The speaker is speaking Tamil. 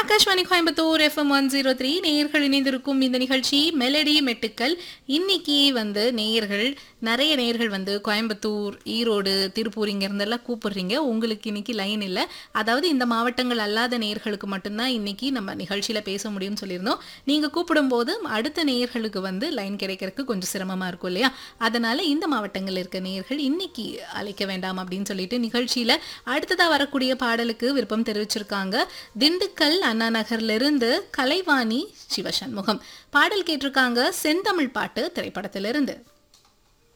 Akashvani Coimbatore FM one zero three நேயர்கள் இணைந்திருக்கும் இந்த நிகழ்ச்சி மெலடி மெட்டுக்கள் இன்னைக்கு வந்து நேயர்கள் நிறைய நேயர்கள் வந்து கோயம்புத்தூர் ஈரோடு திருப்பூர் இங்க இருந்தெல்லாம் கூப்பிடுறீங்க உங்களுக்கு இன்னைக்கு லைன் இல்லை அதாவது இந்த மாவட்டங்கள் அல்லாத நேயர்களுக்கு மட்டும்தான் இன்னைக்கு நம்ம நிகழ்ச்சியில பேச முடியும்னு சொல்லியிருந்தோம் நீங்க கூப்பிடும்போது அடுத்த நேயர்களுக்கு வந்து லைன் கிடைக்கிறதுக்கு கொஞ்சம் சிரமமா இருக்கும் இல்லையா அதனால இந்த மாவட்டங்கள்ல இருக்க நேயர்கள் இன்னைக்கு அழைக்க வேண்டாம் அப்படின்னு சொல்லிட்டு நிகழ்ச்சியில அடுத்ததா வரக்கூடிய பாடலுக்கு விருப்பம் தெரிவிச்சிருக்காங்க திண்டுக்கல் அண்ணா நகர்ல இருந்து கலைவாணி சிவசண்முகம் பாடல் கேட்டிருக்காங்க செந்தமிழ் பாட்டு திரைப்படத்திலிருந்து